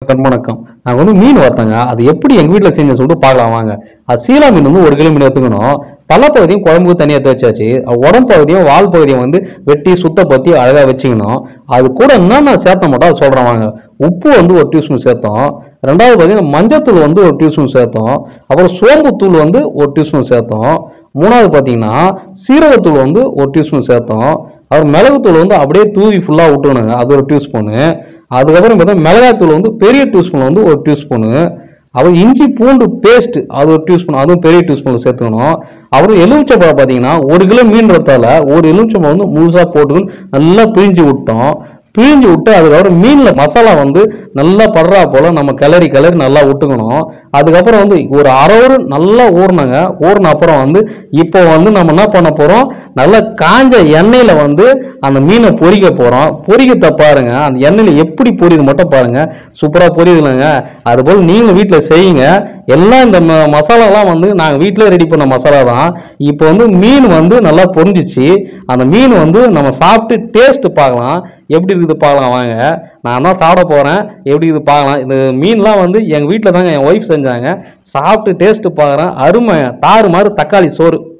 அனைவருக்கும் வணக்கம் நாங்கள் வந்து மீன் வறுத்தங்க அது எப்படி எங்கள் வீட்டில் செஞ்சு சொல்லிட்டு பார்க்கலாம் வாங்க அது சீலா மீன் வந்து ஒரு கிலோ மீன் எடுத்துக்கணும் தலைப்பகுதியும் குழம்புக்கு தனியாக எடுத்து வச்சாச்சு அது உடம்பு பகுதியும் வால் பகுதியும் வந்து வெட்டி சுத்தப்படுத்தி அழகாக வச்சுக்கணும் அது கூட என்னென்ன சேர்த்த மாட்டோம் அது சொல்கிறேன் வாங்க உப்பு வந்து ஒரு டியூஸ்பூன் சேர்த்தோம் ரெண்டாவது பார்த்தீங்கன்னா மஞ்சத்தூள் வந்து ஒரு டியூஸ்பூன் சேர்த்தோம் அப்புறம் சோம்புத்தூள் வந்து ஒரு டியூஸ்பூன் சேர்த்தோம் மூணாவது பார்த்தீங்கன்னா சீரகத்தூள் வந்து ஒரு டியூஸ்பூன் சேர்த்தோம் அப்புறம் மிளகுத்தூள் வந்து அப்படியே தூவி ஃபுல்லாக விட்டுணுங்க அது ஒரு டியூஸ்பூனு அதுக்கப்புறம் பார்த்தா மிளகாய்த்தூள் வந்து பெரிய டியூஸ்பூன் வந்து ஒரு டியூஸ்பூனு அப்புறம் இஞ்சி பூண்டு பேஸ்ட் அது ஒரு டியூஸ்பூன் அதுவும் பெரிய டியூஸ்பூனில் சேர்த்துக்கணும் அப்புறம் எலுமிச்சப்பழம் பார்த்தீங்கன்னா ஒரு கிலோ மீன் ரத்தால ஒரு எலுமிச்சப்பழம் வந்து முழுசாக போட்டு நல்லா பிழிஞ்சு விட்டோம் பிழிஞ்சு விட்டு அதுக்கப்புறம் மீனில் மசாலா வந்து நல்லா படுறா போல நம்ம கிளறி கிளறி நல்லா விட்டுக்கணும் அதுக்கப்புறம் வந்து ஒரு அரை ஒரு நல்லா ஊறினாங்க ஊறின அப்புறம் வந்து இப்போ வந்து நம்ம என்ன பண்ண போகிறோம் நல்லா காஞ்ச எண்ணெயில் வந்து அந்த மீனை பொரிக்க போகிறோம் பொரிக்கத்தை பாருங்க அந்த எண்ணெயில் எப்படி பொரியுது மட்டும் பாருங்க சூப்பராக பொரியுதுலங்க அதுபோல் நீங்களும் வீட்டில் செய்யுங்க எல்லாம் இந்த ம- மசாலாலாம் வந்து நாங்கள் வீட்டிலே ரெடி பண்ண மசாலா தான் இப்போ வந்து மீன் வந்து நல்லா பொரிஞ்சிச்சு அந்த மீன் வந்து நம்ம சாப்பிட்டு டேஸ்ட் பார்க்கலாம் எப்படி இருக்குது பார்க்கலாம் வாங்க நான் தான் சாப்பிட போகிறேன் எப்படி இது பார்க்கலாம் இந்த மீன்லாம் வந்து எங்கள் வீட்டில் தாங்க என் ஒய்ஃப் செஞ்சாங்க சாப்பிட்டு டேஸ்ட்டு பார்க்குறேன் அருமை தாறு மாதிரி தக்காளி சோறு